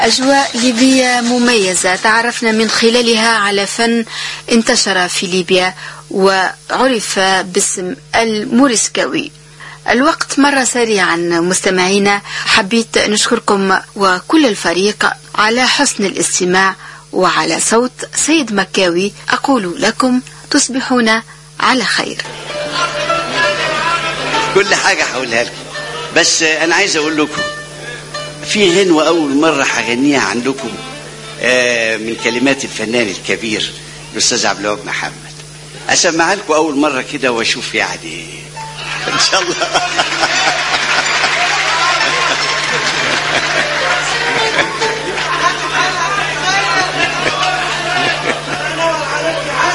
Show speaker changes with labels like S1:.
S1: أجواء ليبية مميزة تعرفنا من خلالها على فن انتشر في ليبيا وعرف باسم الموريسكاوي الوقت مر سريعا مستمعينا حبيت نشكركم وكل الفريق على حسن الاستماع وعلى صوت سيد مكاوي أقول لكم تصبحون على خير
S2: كل حاجة هقولها لكم بس أنا عايز أقول لكم في غنوة أول مرة هغنيها عندكم آه، من كلمات الفنان الكبير الأستاذ عبد الوهاب محمد أسمعها لكم أول مرة كده وأشوف يعني إن شاء الله